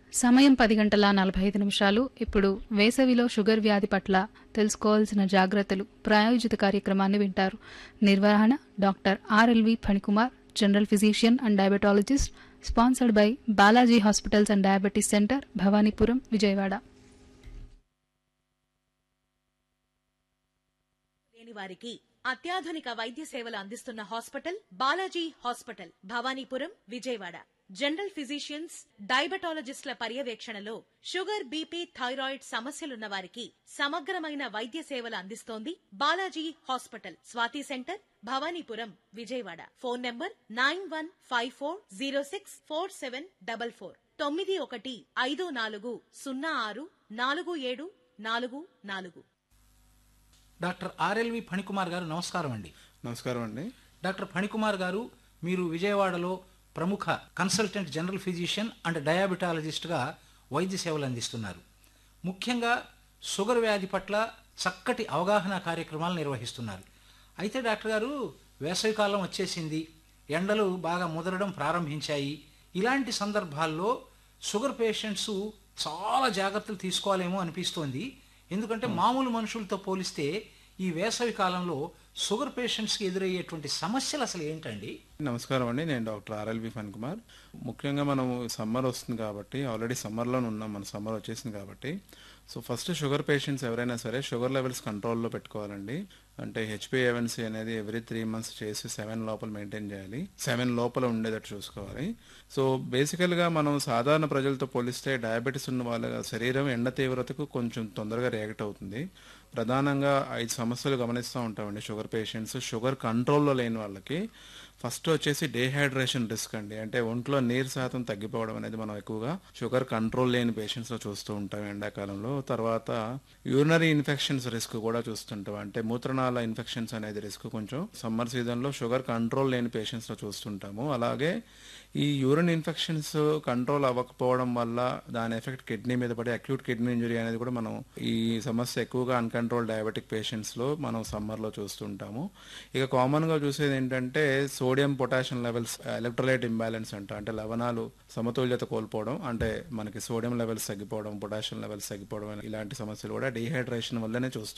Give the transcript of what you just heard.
సమయం పది గంటల నలభై ఐదు నిమిషాలు ఇప్పుడు వేసవిలో షుగర్ వ్యాధి పట్ల తెలుసుకోవాల్సిన జాగ్రత్తలు ప్రాయోజిత కార్యక్రమాన్ని వింటారు నిర్వహణ doctor RLV Phanikumar general physician and diabetologist sponsored by Balaji hospitals and diabetes centre Bhavanipuram Vijayawada లేని వారికి అత్యాధునిక వైద్య సేవలు అందిస్తున్న hospital Balaji hospital Bhavanipuram Vijayawada general physicians డయాబెటాలజిస్టుల పర్యవేక్షణలో షుగర్ బీపీ థైరాయిడ్ సమస్యలున్న వారికి సమగ్రమైన వైద్య సేవలు అందిస్తోంది Balaji hospital Swathi centre Bhavanipuram Vijayawada phone number nine one five four zero six four seven double four తొమ్మిది ఒకటి ఐదు నాలుగు సున్నా ఆరు నాలుగు ఏడు నాలుగు నాలుగు డాక్టర్ ఆర్ఎల్వి ఫణికుమార్ గారు నమస్కారం అండి నమస్కారం అండి డాక్టర్ ఫణికుమార్ గారు మీరు విజయవాడలో ప్రముఖ కన్సల్టెంట్ జనరల్ ఫిజిషియన్ అండ్ డయాబెటాలజిస్ట్గా వైద్య సేవలు అందిస్తున్నారు ముఖ్యంగా షుగర్ వ్యాధి పట్ల చక్కటి అవగాహన కార్యక్రమాలు నిర్వహిస్తున్నారు అయితే డాక్టర్ గారు వేసవికాలం వచ్చేసింది ఎండలు బాగా ముదరడం ప్రారంభించాయి ఇలాంటి సందర్భాల్లో షుగర్ పేషెంట్స్ చాలా జాగ్రత్తలు తీసుకోవాలేమో అనిపిస్తోంది ఎందుకంటే మామూలు మనుషులతో పోలిస్తే ఈ వేసవి కాలంలో షుగర్ పేషెంట్స్కి ఎదురయ్యేటువంటి సమస్యలు అసలు ఏంటండి నమస్కారం అండి నేను డాక్టర్ ఆర్ఎల్వి ఫన్ కుమార్ ముఖ్యంగా మనం సమ్మర్ వస్తుంది కాబట్టి ఆల్రెడీ సమ్మర్లోనే ఉన్నాం మన సమ్మర్ వచ్చేసింది కాబట్టి సో ఫస్ట్ షుగర్ పేషెంట్స్ ఎవరైనా సరే షుగర్ లెవెల్స్ కంట్రోల్లో పెట్టుకోవాలండి అంటే హెచ్పిఏవన్సీ అనేది ఎవ్రీ త్రీ మంత్స్ చేసి సెవెన్ లోపల మెయింటైన్ చేయాలి సెవెన్ లోపల ఉండేటట్టు చూసుకోవాలి సో బేసికల్గా మనం సాధారణ ప్రజలతో పోలిస్తే డయాబెటీస్ ఉన్న వాళ్ళ శరీరం ఎండ తీవ్రతకు కొంచెం తొందరగా రియాక్ట్ అవుతుంది ప్రధానంగా ఐదు సమస్యలు గమనిస్తూ ఉంటామండి షుగర్ పేషెంట్స్ షుగర్ కంట్రోల్లో లేని వాళ్ళకి ఫస్ట్ వచ్చేసి డీహైడ్రేషన్ రిస్క్ అండి అంటే ఒంట్లో నీరు శాతం తగ్గిపోవడం అనేది మనం ఎక్కువగా షుగర్ కంట్రోల్ లేని పేషెంట్స్ లో చూస్తూ ఉంటాం ఎండాకాలంలో తర్వాత యూరినరీ ఇన్ఫెక్షన్స్ రిస్క్ కూడా చూస్తుంటాం అంటే మూత్రనాళ ఇన్ఫెక్షన్స్ అనేది రిస్క్ కొంచెం సమ్మర్ సీజన్ లో షుగర్ కంట్రోల్ లేని పేషెంట్స్ లో చూస్తుంటాము అలాగే ఈ యూరిన్ ఇన్ఫెక్షన్స్ కంట్రోల్ అవ్వకపోవడం వల్ల దాని ఎఫెక్ట్ కిడ్నీ మీద పడే అక్యూట్ కిడ్నీ ఇంజరీ అనేది కూడా మనం ఈ సమస్య ఎక్కువగా అన్కంట్రోల్ డయాబెటిక్ పేషెంట్స్ లో మనం సమ్మర్ లో చూస్తుంటాము ఇక కామన్ గా చూసేది ఏంటంటే sodium potassium levels electrolyte imbalance అంట అంటే లవణాలు సమతుల్యత కోల్పోవడం అంటే మనకి సోడియం లెవెల్స్ తగ్గిపోవడం పొటాషియం లెవెల్స్ తగ్గిపోవడం ఇలాంటి సమస్యలు కూడా డీహైడ్రేషన్ వల్లనే చూస్తూ